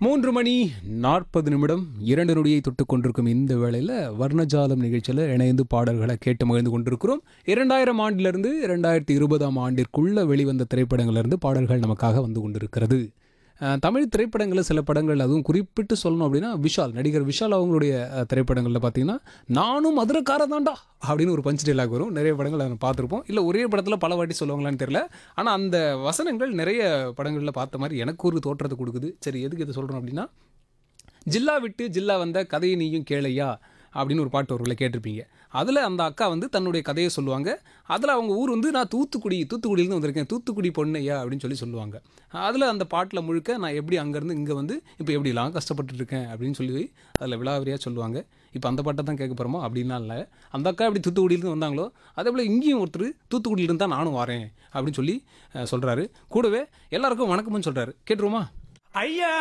மூன்று மணி நாற்பது நிமிடம் இரண்டு நொடியை தொட்டு கொண்டிருக்கும் இந்த வேளையில் வர்ணஜாலம் நிகழ்ச்சியில் இணைந்து பாடல்களை கேட்டு மகிழ்ந்து கொண்டிருக்கிறோம் இரண்டாயிரம் ஆண்டிலிருந்து இரண்டாயிரத்தி இருபதாம் ஆண்டிற்குள்ள வெளிவந்த திரைப்படங்களிலிருந்து பாடல்கள் நமக்காக வந்து கொண்டிருக்கிறது அஹ், தமிழ் திரைப்படங்களில் சில படங்கள் அதுவும் குறிப்பிட்டு சொல்லணும் அப்படின்னா விஷால் நடிகர் விஷால் அவங்களுடைய அஹ், திரைப்படங்களில் பார்த்தீங்கன்னா நானும் மதுரக்காரன் தான்டா அப்படின்னு ஒரு பஞ்ச் டைலாக் வரும் நிறைய படங்கள் நம்ம பார்த்துருப்போம் இல்லை ஒரே படத்தில் பல வாட்டி சொல்லுவாங்களான்னு தெரியல ஆனால் அந்த வசனங்கள் நிறைய படங்களில் பார்த்த மாதிரி எனக்கு ஒரு தோற்றத்தை கொடுக்குது சரி எதுக்கு இதை சொல்கிறோம் அப்படின்னா ஜில்லா விட்டு ஜில்லா வந்த கதையை நீயும் கேளையா அப்படின்னு ஒரு பாட்டு ஒருவில் கேட்டிருப்பீங்க அதில் அந்த அக்கா வந்து தன்னுடைய கதையை சொல்லுவாங்க அதில் அவங்க ஊர் வந்து நான் தூத்துக்குடி தூத்துக்குடியிலேருந்து வந்திருக்கேன் தூத்துக்குடி பொண்ணையா அப்படின்னு சொல்லி சொல்லுவாங்க அதில் அந்த பாட்டில் முழுக்க நான் எப்படி அங்கேருந்து இங்கே வந்து இப்போ எப்படிலாம் கஷ்டப்பட்டுட்டு இருக்கேன் அப்படின்னு சொல்லி அதில் விழாவரியாக சொல்லுவாங்க இப்போ அந்த பாட்டை தான் கேட்க போகிறோமா அப்படின்லாம் இல்லை அந்த அக்கா எப்படி தூத்துக்குடியிலேருந்து வந்தாங்களோ அதே போல் இங்கேயும் ஒருத்தர் தூத்துக்குடியிலேருந்து தான் நானும் வரேன் அப்படின்னு சொல்லி சொல்கிறாரு கூடவே எல்லாருக்கும் வணக்கம்னு சொல்கிறாரு கேட்டுருவோமா ஐயா